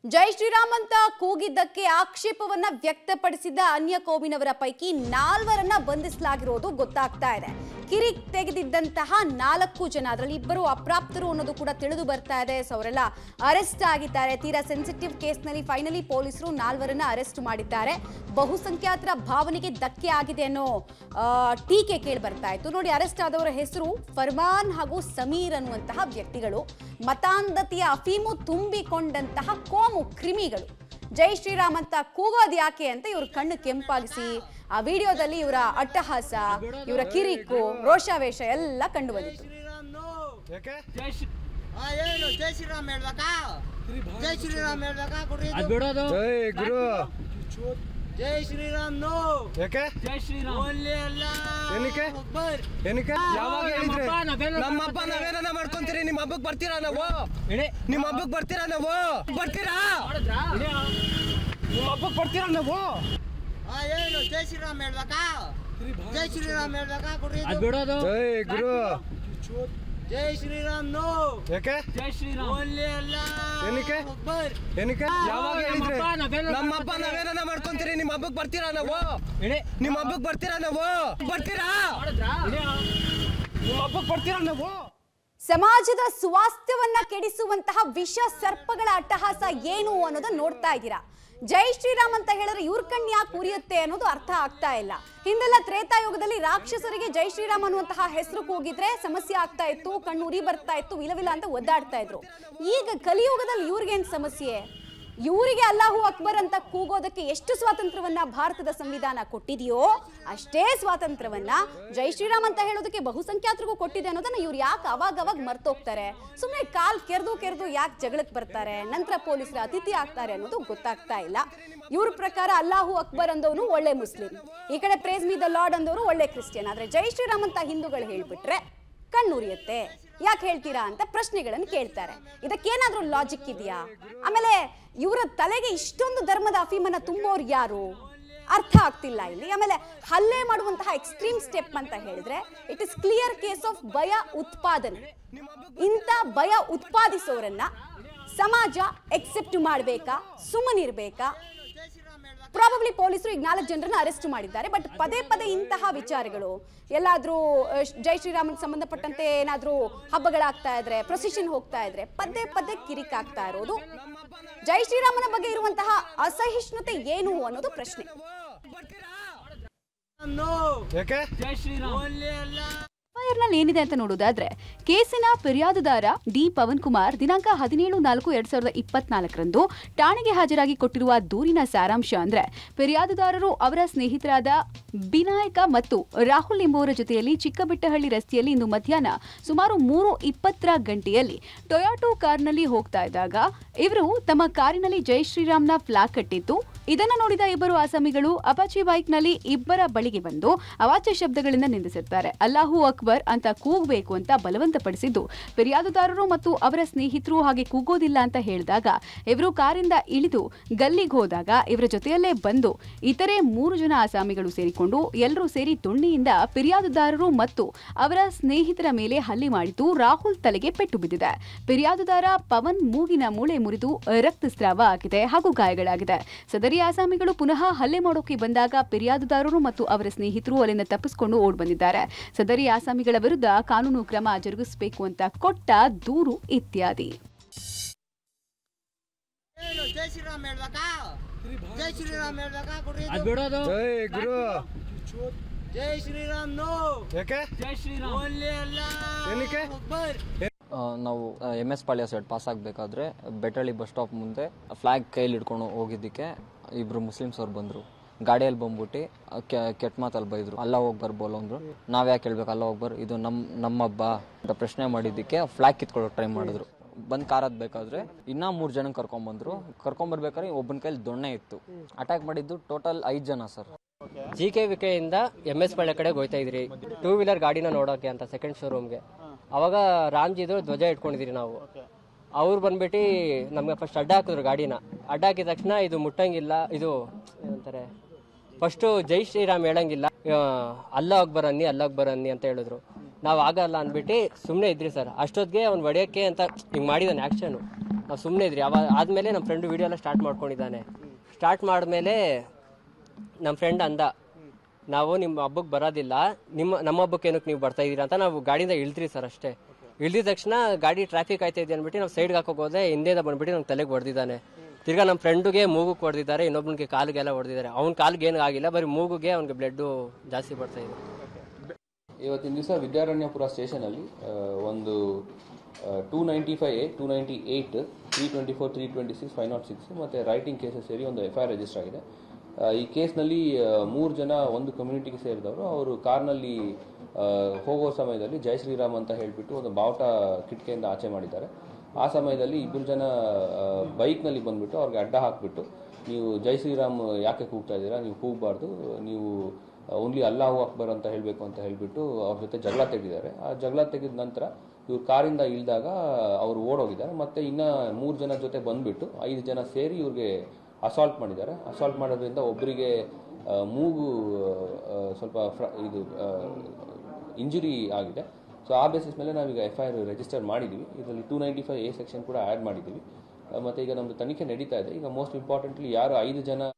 ಜೈ ಶ್ರೀರಾಮ್ ಅಂತ ಕೂಗಿದ್ದಕ್ಕೆ ಆಕ್ಷೇಪವನ್ನ ವ್ಯಕ್ತಪಡಿಸಿದ ಅನ್ಯ ಕೋಮಿನವರ ಪೈಕಿ ನಾಲ್ವರನ್ನ ಬಂಧಿಸಲಾಗಿರೋದು ಗೊತ್ತಾಗ್ತಾ ಇದೆ ಕಿರಿಕ್ ತೆಗೆದಿದ್ದಂತಹ ನಾಲ್ಕು ಜನ ಅದರಲ್ಲಿ ಇಬ್ಬರು ಅಪ್ರಾಪ್ತರು ಅನ್ನೋದು ಕೂಡ ತಿಳಿದು ಬರ್ತಾ ಇದೆ ಸೊ ಅವರೆಲ್ಲ ಅರೆಸ್ಟ್ ಆಗಿದ್ದಾರೆ ತೀರಾ ಸೆನ್ಸಿಟಿವ್ ಕೇಸ್ನಲ್ಲಿ ಫೈನಲಿ ಪೊಲೀಸರು ನಾಲ್ವರನ್ನ ಅರೆಸ್ಟ್ ಮಾಡಿದ್ದಾರೆ ಬಹುಸಂಖ್ಯಾತರ ಭಾವನೆಗೆ ಧಕ್ಕೆ ಆಗಿದೆ ಅನ್ನೋ ಆ, ಟೀಕೆ ಕೇಳಿ ಬರ್ತಾ ಇತ್ತು ನೋಡಿ ಅರೆಸ್ಟ್ ಆದವರ ಹೆಸರು ಫರ್ಮಾನ್ ಹಾಗೂ ಸಮೀರ್ ಅನ್ನುವಂತಹ ವ್ಯಕ್ತಿಗಳು ಮತಾಂಧತೆಯ ಅಫೀಮು ತುಂಬಿಕೊಂಡಂತಹ ಕೋಮು ಕ್ರಿಮಿಗಳು ಜೈ ಶ್ರೀರಾಮ್ ಅಂತ ಕೂಗೋದು ಯಾಕೆ ಅಂತ ಇವ್ರ ಕಣ್ಣು ಕೆಂಪಾಗಿಸಿ ಆ ವಿಡಿಯೋದಲ್ಲಿ ಇವರ ಅಟ್ಟಹಾಸ ಇವರ ಕಿರಿಕು ರೋಷಾವೇಶ ಎಲ್ಲ ಕಂಡು ಬಂದಿತ್ತು ಯಾಕೆ ಆ, ಏನು ಜೈ ಶ್ರೀರಾಮ್ ಹೇಳ್ಬೇಕಾ ಜೈ ಶ್ರೀರಾಮ್ ಹೇಳ್ಬೇಕಾ ಕೊಡ್ರಿ ಇದು. ಅದ್ ಬಿಡೋದು ಜೈ ಗುರು ಜೈ ಶ್ರೀರಾಮ್ ನೋ ಯಾಕೆ ಜೈ ಶ್ರೀರಾಮ್ ಓನ್ಲಿ ಅಲ್ಲ ಏನಕ್ಕೆ? ಅಕ್ಬರ್. ಏನಕ್ಕೆ ಯಾವಾಗ ಹೇಳಿದ್ರೆ ನಮ್ಮಪ್ಪ ನಾವೇನೋ ನಮ್ಮ ಹಬ್ಬ ನಾವೇನ ಮಾಡ್ಕೊಂತೀರಿ ನಿಮ್ಮ ಹಬ್ಬಕ್ಕೆ ಬರ್ತೀರಾ ನಾವು ಇಳಿ ನಿಮ್ಮ ಹಬ್ಬಕ್ಕೆ ಬರ್ತೀರಾ ನಾವು ಬರ್ತೀರಾ ನಿಮ್ಮ ಹಬ್ಬಕ್ಕೆ ಬರ್ತೀರಾ ನಾವು ಆ, ಏನು ಜೈ ಶ್ರೀರಾಮ್ ಹೇಳ್ಬೇಕಾ ಜೈ ಶ್ರೀರಾಮ್ ಹೇಳ್ಬೇಕಾ ಕೊಡ್ರಿ ಇದು. ಅದ್ ಬಿಡೋದು ಜೈ ಗುರು ಜೈ ಶ್ರೀರಾಮ್ ನೋ ಯಾಕೆ ಜೈ ಶ್ರೀರಾಮ್ ಓನ್ಲಿ ಅಲ್ಲ ಏನಕ್ಕೆ? ಅಕ್ಬರ್. ಏನಕ್ಕೆ ಯಾವಾಗ ಹೇಳಿದ್ರೆ ನಮ್ಮಪ್ಪ ನಾವೇನೋ ನಮ್ಮ ಹಬ್ಬ ನಾವೇನ ಮಾಡ್ಕೊಂತೀರಿ ನಿಮ್ಮ ಹಬ್ಬಕ್ಕೆ ಬರ್ತೀರಾ ನಾವು ಇಳಿ ನಿಮ್ಮ ಹಬ್ಬಕ್ಕೆ ಬರ್ತೀರಾ ನಾವು ಬರ್ತೀರಾ ನಿಮ್ಮ ಹಬ್ಬಕ್ಕೆ ಬರ್ತೀರಾ ನಾವು ಸಮಾಜದ ಸ್ವಾಸ್ಥ್ಯವನ್ನ ಕೆಡಿಸುವಂತಹ ವಿಷ ಸರ್ಪಗಳ ಅಟ್ಟಹಾಸ ಏನು ಅನ್ನೋದನ್ನ ನೋಡ್ತಾ ಇದ್ದೀರಾ ಜೈ ಶ್ರೀರಾಮ್ ಅಂತ ಹೇಳಿದ್ರೆ ಇವ್ರ ಕಣ್ಣು ಯಾಕೆ ಉರಿಯುತ್ತೆ ಅನ್ನೋದು ಅರ್ಥ ಆಗ್ತಾ ಇಲ್ಲ ಹಿಂದೆಲ್ಲ ತ್ರೇತಾಯುಗದಲ್ಲಿ ರಾಕ್ಷಸರಿಗೆ ಜೈ ಶ್ರೀರಾಮ್ ಅನ್ನುವಂತಹ ಹೆಸರು ಕೂಗಿದ್ರೆ ಸಮಸ್ಯೆ ಆಗ್ತಾ ಇತ್ತು ಕಣ್ಣು ಉರಿ ಬರ್ತಾ ಇತ್ತು ವಿಲವಿಲ ಅಂತ ಒದ್ದಾಡ್ತಾ ಇದ್ರು ಈಗ ಕಲಿಯುಗದಲ್ಲಿ ಇವ್ರಿಗೇನ್ ಸಮಸ್ಯೆ ಇವರಿಗೆ ಅಲ್ಲಾಹು ಅಕ್ಬರ್ ಅಂತ ಕೂಗೋದಕ್ಕೆ ಎಷ್ಟು ಸ್ವಾತಂತ್ರ್ಯವನ್ನ ಭಾರತದ ಸಂವಿಧಾನ ಕೊಟ್ಟಿದೆಯೋ ಅಷ್ಟೇ ಸ್ವಾತಂತ್ರ್ಯವನ್ನ ಜೈ ಶ್ರೀರಾಮ್ ಅಂತ ಹೇಳೋದಕ್ಕೆ ಬಹುಸಂಖ್ಯಾತರಿಗೂ ಕೊಟ್ಟಿದೆ ಅನ್ನೋದನ್ನ ಇವ್ರು ಯಾಕೆ ಅವಾಗ ಅವಾಗ ಮರ್ತೋಗ್ತಾರೆ ಸುಮ್ಮನೆ ಕಾಲ್ ಕೆರೆದು ಕೆರೆದು ಯಾಕೆ ಜಗಳಕ್ಕೆ ಬರ್ತಾರೆ ನಂತರ ಪೊಲೀಸರ ಅತಿಥಿ ಆಗ್ತಾರೆ ಅನ್ನೋದು ಗೊತ್ತಾಗ್ತಾ ಇಲ್ಲ ಇವ್ರ ಪ್ರಕಾರ ಅಲ್ಲಾಹು ಅಕ್ಬರ್ ಅಂದವನು ಒಳ್ಳೆ ಮುಸ್ಲಿಂ ಈ ಕಡೆ ಪ್ರೇಸ್ ಮಿ ದ ಲಾರ್ಡ್ ಅಂದವರು ಒಳ್ಳೆ ಕ್ರಿಶ್ಚಿಯನ್ ಆದ್ರೆ ಜೈ ಶ್ರೀರಾಮ್ ಅಂತ ಹಿಂದೂಗಳು ಹೇಳ್ಬಿಟ್ರೆ ಕಣ್ಣುರಿಯುತ್ತೆ ಯಾಕೆ ಹೇಳ್ತೀರಾ ಅಂತ ಪ್ರಶ್ನೆಗಳನ್ನು ಕೇಳ್ತಾರೆ ಇದಕ್ಕೇನಾದ್ರೂ ಲಾಜಿಕ್ ಇದೆಯಾ ಆಮೇಲೆ ಇವರ ತಲೆಗೆ ಇಷ್ಟೊಂದು ಧರ್ಮದ ಅಫೀಮನ್ನ ತುಂಬೋರು ಯಾರು ಅರ್ಥ ಆಗ್ತಿಲ್ಲ ಇಲ್ಲಿ ಆಮೇಲೆ ಹಲ್ಲೆ ಮಾಡುವಂತಹ ಎಕ್ಸ್ಟ್ರೀಮ್ ಸ್ಟೆಪ್ ಅಂತ ಹೇಳಿದ್ರೆ it is clear case of ಭಯ ಉತ್ಪಾದನೆ ಇಂಥ ಭಯ ಉತ್ಪಾದಿಸೋರನ್ನ ಸಮಾಜ ಎಕ್ಸೆಪ್ಟ್ ಮಾಡಬೇಕಾ ಸುಮ್ಮನಿರ್ಬೇಕಾ ಪ್ರಾಬಬ್ಲಿ ಪೊಲೀಸರು ಈಗ ನಾಲ್ಕು ಜನರನ್ನ ಅರೆಸ್ಟ್ ಮಾಡಿದ್ದಾರೆ ಬಟ್ ಪದೇ ಪದೇ ಇಂತಹ ವಿಚಾರಗಳು ಎಲ್ಲಾದ್ರೂ ಅಹ್, ಜೈ ಶ್ರೀರಾಮನ್ ಸಂಬಂಧಪಟ್ಟಂತೆ ಏನಾದ್ರೂ ಹಬ್ಬಗಳಾಗ್ತಾ ಇದ್ರೆ ಪ್ರೊಸಿಷನ್ ಹೋಗ್ತಾ ಇದ್ರೆ ಪದೇ ಪದೇ ಕಿರಿಕಾಗ್ತಾ ಇರೋದು ಜೈ ಶ್ರೀರಾಮನ ಬಗ್ಗೆ ಇರುವಂತಹ ಅಸಹಿಷ್ಣುತೆ ಏನು ಅನ್ನೋದು ಪ್ರಶ್ನೆ ನೋ ಯಾಕೆ ಜೈ ಶ್ರೀರಾಮ್ ಓನ್ಲಿ ಅಲ್ಲ ನಲ್ಲಿ ಏನಿದೆ ಅಂತ ನೋಡೋದಾದ್ರೆ ಕೇಸಿನ ಫಿರ್ಯಾದುದಾರ ಡಿ ಪವನ್ ಕುಮಾರ್ ದಿನಾಂಕ ಹದಿನೇಳು ನಾಲ್ಕು ಎರಡ್ ಸಾವಿರದ ಇಪ್ಪತ್ನಾಲ್ಕರಂದು ಠಾಣೆಗೆ ಹಾಜರಾಗಿ ಕೊಟ್ಟಿರುವ ದೂರಿನ ಸಾರಾಂಶ ಅಂದ್ರೆ ಫಿರ್ಯಾದುದಾರರು ಅವರ ಸ್ನೇಹಿತರಾದ ಬಿನಾಯಕ ಮತ್ತು ರಾಹುಲ್ ಎಂಬುವರ ಜೊತೆಯಲ್ಲಿ ಚಿಕ್ಕಬೆಟ್ಟಹಳ್ಳಿ ರಸ್ತೆಯಲ್ಲಿ ಇಂದು ಮಧ್ಯಾಹ್ನ ಸುಮಾರು ಮೂರು ಇಪ್ಪತ್ತರ ಗಂಟೆಯಲ್ಲಿ ಟೊಯಾಟೋ ಕಾರ್ನಲ್ಲಿ ಹೋಗ್ತಾ ಇದ್ದಾಗ ಇವರು ತಮ್ಮ ಕಾರಿನಲ್ಲಿ ಜೈ ಶ್ರೀರಾಮ್ನ ಫ್ಲಾಗ್ ಕಟ್ಟಿದ್ದು ಇದನ್ನ ನೋಡಿದ ಇಬ್ಬರು ಆಸಾಮಿಗಳು ಅಪಾಚಿ ಬೈಕ್ನಲ್ಲಿ ಇಬ್ಬರ ಬಳಿಗೆ ಬಂದು ಅವಾಚ್ಯ ಶಬ್ದಗಳಿಂದ ನಿಂದಿಸಿರ್ತಾರೆ ಅಲ್ಲಾಹು ಅಕ್ಬರ್ ಅಂತ ಕೂಗಬೇಕು ಅಂತ ಬಲವಂತಪಡಿಸಿದ್ದು ಫಿರ್ಯಾದುದಾರರು ಮತ್ತು ಅವರ ಸ್ನೇಹಿತರು ಹಾಗೆ ಕೂಗೋದಿಲ್ಲ ಅಂತ ಹೇಳಿದಾಗ ಇವರು ಕಾರಿಂದ ಇಳಿದು ಗಲ್ಲಿಗೆ ಹೋದಾಗ ಇವರ ಜೊತೆಯಲ್ಲೇ ಬಂದು ಇತರೆ ಮೂರು ಜನ ಆಸಾಮಿಗಳು ಸೇರಿಕೊಂಡು ಎಲ್ಲರೂ ಸೇರಿ ದೊಣ್ಣೆಯಿಂದ ಫಿರ್ಯಾದುದಾರರು ಮತ್ತು ಅವರ ಸ್ನೇಹಿತರ ಮೇಲೆ ಹಲ್ಲೆ ಮಾಡಿದ್ದು ರಾಹುಲ್ ತಲೆಗೆ ಪೆಟ್ಟು ಬಿದ್ದಿದೆ ಫಿರ್ಯಾದುದಾರ ಪವನ್ ಮೂಗಿನ ಮೂಳೆ ಮುರಿದು ರಕ್ತಸ್ರಾವ ಆಗಿದೆ ಹಾಗೂ ಗಾಯಗಳಾಗಿದೆ ಸದರಿ ಆಸಾಮಿಗಳು ಪುನಃ ಹಲ್ಲೆ ಮಾಡೋಕೆ ಬಂದಾಗ ಫಿರ್ಯಾದುದಾರರು ಮತ್ತು ಅವರ ಸ್ನೇಹಿತರು ಅಲ್ಲಿಂದ ತಪ್ಪಿಸಿಕೊಂಡು ಓಡ್ ಬಂದಿದ್ದಾರೆ ಸದರಿ ಆಸಾಮಿಗಳ ವಿರುದ್ಧ ಕಾನೂನು ಕ್ರಮ ಜರುಗಿಸಬೇಕು ಅಂತ ಕೊಟ್ಟ ದೂರು ಇತ್ಯಾದಿ ಏನು ಜೈ ಶ್ರೀರಾಮ್ ಹೇಳ್ಬೇಕಾ ಜೈ ಶ್ರೀರಾಮ್ ಹೇಳ್ಬೇಕಾ ಕೊಡ್ರಿ ಇದು. ಅದ್ ಬಿಡೋದು ಜೈ ಗುರು ಜೈ ಶ್ರೀರಾಮ್ ನೋ ಯಾಕೆ ಜೈ ಶ್ರೀರಾಮ್ ಓನ್ಲಿ ಅಲ್ಲ ಏನಕ್ಕೆ? ಅಕ್ಬರ್. ಆ, ನಾವು M S Palya side pass ಆಗಬೇಕಾದ್ರೆ ಬೆಟ್ಟಳ್ಳಿ ಬಸ್ ಸ್ಟಾಪ್ ಮುಂದೆ ಫ್ಲಾಗ್ ಕೈಲಿ ಹಿಡ್ಕೊಂಡು ಹೋಗಿದ್ದಕ್ಕೆ ಇಬ್ರು ಮುಸ್ಲಿಮ್ಸ್ ಅವ್ರು ಬಂದರು ಗಾಡಿಯಲ್ಲಿ ಬಂದ್ಬಿಟ್ಟು ಆ, ಕೆ- ಕೆಟ್ಟ ಮಾತಲ್ಲಿ ಬೈದ್ರು ಅಲ್ಲ ಹೋಗ್ಬಾರ್ ಬೋಲ್ ಅಂದ್ರು ನಾವ್ ಯಾಕೆ ಹೇಳ್ಬೇಕು ಅಲ್ಲ ಹೋಗ್ಬಾರ್ ಇದು ನಮ್ ನಮ್ಮ ಹಬ್ಬ ಅಂತ ಪ್ರಶ್ನೆ ಮಾಡಿದ್ದಕ್ಕೆ ಫ್ಲಾಗ್ ಕಿತ್ಕೊಳ್ಳೋಕೆ ಟ್ರೈ ಮಾಡಿದ್ರು ಬಂದ್ ಕಾರದ್ ಬೇಕಾದ್ರೆ ಇನ್ನ ಮೂರ್ ಜನ ಕರ್ಕೊಂಬಂದ್ರು ಕರ್ಕೊಂಬರ್ಬೇಕಾದ್ರೆ ಒಬ್ಬನ ಕೈಲಿ ದೊಣ್ಣೆ ಇತ್ತು ಅಟ್ಯಾಕ್ ಮಾಡಿದ್ದು ಟೋಟಲ್ ಐದ್ ಜನ ಸರ್ ಜಿ ಕೆ ವಿಕೆಯಿಂದ ಎಮ್ ಎಸ್ ಪಳ್ಳೆ ಕಡೆಗೆ ಹೋಯ್ತಾ ಇದ್ರಿ ಟೂ ವೀಲರ್ ಗಾಡಿನ ನೋಡೋಕೆ ಅಂತ ಸೆಕೆಂಡ್ ಶೋರೂಮ್ಗೆ ಅವಾಗ ರಾಮ್ಜಿದು ಧ್ವಜ ಇಟ್ಕೊಂಡಿದ್ರಿ ನಾವು ಅವ್ರು ಬಂದ್ಬಿಟ್ಟು ನಮಗೆ ಫಸ್ಟ್ ಅಡ್ಡ ಹಾಕಿದ್ರು ಗಾಡಿನ ಅಡ್ಡ ಹಾಕಿದ ತಕ್ಷಣ ಇದು ಮುಟ್ಟಂಗಿಲ್ಲ ಇದು ಏನಂತಾರೆ ಫಸ್ಟು ಜೈ ಶ್ರೀರಾಮ್ ಹೇಳಂಗಿಲ್ಲ ಆ, ಅಲ್ಲ ಅಕ್ಬರ್ ಅನ್ನಿ ಅಲ್ಲ ಅಕ್ಬರ್ ಅನ್ನಿ ಅಂತ ಹೇಳಿದ್ರು ನಾವು ಆಗಲ್ಲ ಅಂದ್ಬಿಟ್ಟು ಸುಮ್ಮನೆ ಇದ್ರಿ ಸರ್ ಅಷ್ಟೊತ್ತಿಗೆ ಅವ್ನು ಹೊಡೆಯೋಕ್ಕೆ ಅಂತ ಹಿಂಗೆ ಮಾಡಿದಾನೆ ಆ್ಯಕ್ಷನು ನಾವು ಸುಮ್ಮನೆ ಇದ್ರಿ ಅವಾಗ ಆದಮೇಲೆ ನಮ್ಮ ಫ್ರೆಂಡು ವಿಡಿಯೋ ಎಲ್ಲ ಸ್ಟಾರ್ಟ್ ಮಾಡ್ಕೊಂಡಿದ್ದಾನೆ ಸ್ಟಾರ್ಟ್ ಮಾಡಿದ್ಮೇಲೆ ನಮ್ಮ ಫ್ರೆಂಡ್ ಅಂದ ನಾವು ನಿಮ್ಮ ಹಬ್ಬಕ್ಕೆ ಬರೋದಿಲ್ಲ ನಿಮ್ಮ ನಮ್ಮ ಹಬ್ಬಕ್ಕೆ ಏನಕ್ಕೆ ನೀವು ಬರ್ತಾ ಇದ್ದೀರಾ ಅಂತ ನಾವು ಗಾಡಿಯಿಂದ ಇಳ್ದ್ರಿ ಸರ್ ಅಷ್ಟೇ ಇಳ್ದಿದ ತಕ್ಷಣ ಗಾಡಿ ಟ್ರಾಫಿಕ್ ಆಯ್ತಾ ಇದೆ ಅಂದ್ಬಿಟ್ಟು ನಾವು ಸೈಡ್ಗೆ ಹಾಕೋಕೆ ಹೋದೆ ಹಿಂದೆಯಿಂದ ಬಂದ್ಬಿಟ್ಟು ನಮ್ಮ ತಲೆಗೆ ಹೊಡೆದಿದ್ದಾನೆ ತಿರ್ಗಾ ನಮ್ಮ ಫ್ರೆಂಡುಗೆ ಮೂಗುಗೆ ಹೊಡೆದಿದ್ದಾರೆ ಇನ್ನೊಬ್ಬನಿಗೆ ಕಾಲಿಗೆಲ್ಲ ಹೊಡೆದಿದ್ದಾರೆ ಅವ್ನ ಕಾಲಿಗೆ ಏನೂ ಆಗಿಲ್ಲ ಬರೀ ಮೂಗುಗೆ ಅವ್ನಿಗೆ ಬ್ಲಡ್ಡು ಜಾಸ್ತಿ ಬರ್ತಾ ಇದೆ ಇವತ್ತಿನ ದಿವಸ ವಿದ್ಯಾರಣ್ಯಪುರ ಸ್ಟೇಷನಲ್ಲಿ ಆ, ಒಂದು two ninety five A two ninety eight three twenty four three twenty six five nought six ಮತ್ತು ರೈಟಿಂಗ್ ಕೇಸಸ್ ಸೇರಿ ಒಂದು ಎಫ್ ಐ ಆರ್ ರಿಜಿಸ್ಟರ್ ಆಗಿದೆ ಆ, ಈ ಕೇಸ್ನಲ್ಲಿ ಮೂರು ಜನ ಒಂದು ಕಮ್ಯುನಿಟಿಗೆ ಸೇರಿದವರು ಅವರು ಕಾರ್ನಲ್ಲಿ ಆ, ಹೋಗೋ ಸಮಯದಲ್ಲಿ ಜೈ ಶ್ರೀರಾಮ್ ಅಂತ ಹೇಳಿಬಿಟ್ಟು ಒಂದು ಬಾವುಟ ಕಿಟಕಿಯಿಂದ ಆಚೆ ಮಾಡಿದ್ದಾರೆ ಆ ಸಮಯದಲ್ಲಿ ಇಬ್ಬರು ಜನ ಬೈಕ್ನಲ್ಲಿ ಬಂದ್ಬಿಟ್ಟು ಅವ್ರಿಗೆ ಅಡ್ಡ ಹಾಕಿಬಿಟ್ಟು ನೀವು ಜೈ ಶ್ರೀರಾಮ್ ಯಾಕೆ ಕೂಗ್ತಾ ಇದ್ದೀರಾ ನೀವು ಕೂಗಬಾರ್ದು ನೀವು ಓನ್ಲಿ ಅಲ್ಲಾಹು ಅಕ್ಬರ್ ಅಂತ ಹೇಳಬೇಕು ಅಂತ ಹೇಳಿಬಿಟ್ಟು ಅವ್ರ ಜೊತೆ ಜಗಳ ತೆಗೆದಿದ್ದಾರೆ ಆ ಜಗಳ ತೆಗೆದ ನಂತರ ಇವ್ರು ಕಾರಿಂದ ಇಳಿದಾಗ ಅವರು ಓಡೋಗಿದ್ದಾರೆ ಮತ್ತೆ ಇನ್ನ ಮೂರು ಜನ ಜೊತೆ ಬಂದ್ಬಿಟ್ಟು ಐದು ಜನ ಸೇರಿ ಇವ್ರಿಗೆ ಅಸಾಲ್ಟ್ ಮಾಡಿದ್ದಾರೆ ಅಸಾಲ್ಟ್ ಮಾಡೋದ್ರಿಂದ ಒಬ್ಬರಿಗೆ ಮೂಗು ಆ, ಸ್ವಲ್ಪ ಫ್ರ- ಇದು ಇಂಜುರಿ ಆಗಿದೆ ಸೊ ಆ ಬೇಸಿಸ್ ಮೇಲೆ ನಾವೀಗ ಎಫ್ ಐ ಆರ್ ರಿಜಿಸ್ಟರ್ ಮಾಡಿದ್ದೀವಿ ಇದರಲ್ಲಿ two ninety five A section ಕೂಡ ಆ್ಯಡ್ ಮಾಡಿದ್ದೀವಿ ಆ, ಮತ್ತೆ ಈಗ ನಮ್ಮದು ತನಿಖೆ ನಡೀತಾ ಇದೆ ಈಗ ಮೋಸ್ಟ್ ಇಂಪಾರ್ಟೆಂಟ್ಲಿ ಯಾರು ಐದು ಜನ